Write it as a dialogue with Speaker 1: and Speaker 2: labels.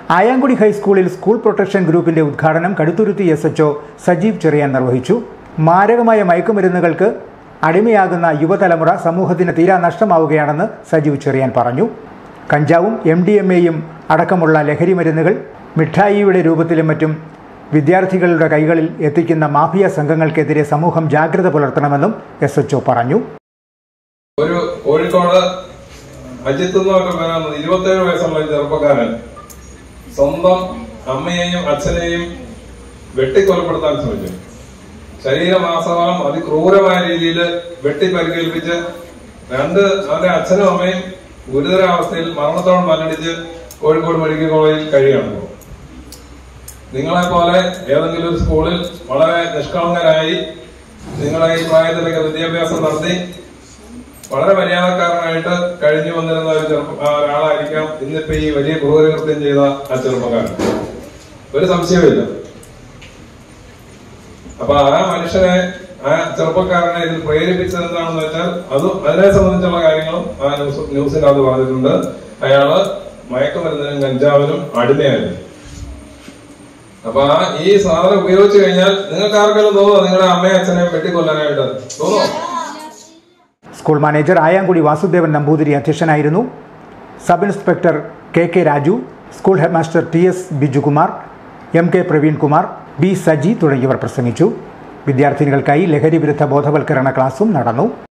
Speaker 1: ആയാങ്കുടി ഹൈസ്കൂളിൽ school protection ഗ്രൂപ്പിന്റെ ഉദ്ഘാടനം കടുത്തുരുത്തി എസ് എച്ച്ഒ സജീവ് ചെറിയാൻ നിർവഹിച്ചു മാരകമായ മയക്കുമരുന്നുകൾക്ക് അടിമയാകുന്ന യുവതലമുറ സമൂഹത്തിന് തീരാ നഷ്ടമാവുകയാണെന്ന് സജീവ് ചെറിയാൻ പറഞ്ഞു കഞ്ചാവും എം ഡി എം എയും അടക്കമുള്ള ലഹരി മരുന്നുകൾ മിഠായിയുടെ രൂപത്തിലും മറ്റും വിദ്യാർത്ഥികളുടെ കൈകളിൽ എത്തിക്കുന്ന മാഫിയ സംഘങ്ങൾക്കെതിരെ സമൂഹം ജാഗ്രത പുലർത്തണമെന്നും എസ് എച്ച്ഒ പറഞ്ഞു
Speaker 2: ഒരു കോഴിക്കോട് അജിത്ത് എന്നൊക്കെ പേരാണ് ഇരുപത്തേഴ് വയസ്സുള്ള ഒരു ചെറുപ്പക്കാരൻ സ്വന്തം അമ്മയെയും അച്ഛനെയും വെട്ടിക്കൊലപ്പെടുത്താൻ ശ്രമിച്ചു ശരീരമാസകലം അതിക്രൂരമായ രീതിയിൽ വെട്ടിപ്പരിക്കേൽപ്പിച്ച് രണ്ട് അവന്റെ അച്ഛനും അമ്മയും ഗുരുതരാവസ്ഥയിൽ മരണത്തോളം മല്ലടിച്ച് കോഴിക്കോട് മെഡിക്കൽ കോളേജിൽ കഴിയാണ് ഇപ്പോൾ. നിങ്ങളെ പോലെ ഏതെങ്കിലും ഒരു സ്കൂളിൽ വളരെ നിഷ്കളങ്കരായി നിങ്ങളെ ഈ പ്രായത്തിലൊക്കെ വിദ്യാഭ്യാസം നടത്തി വളരെ മര്യാദക്കാരനായിട്ട് കഴിഞ്ഞു വന്നിരുന്ന ഒരു ചെറുപ്പ ആ ഒരാളായിരിക്കാം ഇന്നിപ്പോ ഈ വലിയ ക്രൂരകൃത്യം ചെയ്ത ആ ചെറുപ്പക്കാരൻ ഒരു സംശയമില്ല അപ്പൊ ആ മനുഷ്യനെ ആ ചെറുപ്പക്കാരനെ ഇതിൽ പ്രേരിപ്പിച്ചത് എന്താണെന്ന് വെച്ചാൽ അതും അതിനെ സംബന്ധിച്ചുള്ള കാര്യങ്ങളും ആ ന്യൂസ് ന്യൂസിനകത്ത് പറഞ്ഞിട്ടുണ്ട് അയാള് മയക്കുമരുന്നിനും കഞ്ചാവിനും അടിമയായിരുന്നു അപ്പൊ ആ ഈ സാധനം ഉപയോഗിച്ചു കഴിഞ്ഞാൽ നിങ്ങൾക്ക് ആർക്കെങ്കിലും തോന്നുമോ നിങ്ങളുടെ അമ്മയും അച്ഛനെയും വെട്ടിക്കൊല്ലാനായിട്ട് തോന്നുമോ
Speaker 1: സ്കൂൾ മാനേജർ ആയാങ്കുടി വാസുദേവൻ നമ്പൂതിരി അധ്യക്ഷനായിരുന്നു sub inspector K K Raju school headmaster T S Bijukumar M K Praveenkumar B Saji തുടങ്ങിയവർ പ്രസംഗിച്ചു വിദ്യാർത്ഥിനികൾക്കായി ലഹരി വിരുദ്ധ ബോധവൽക്കരണ ക്ലാസും നടന്നു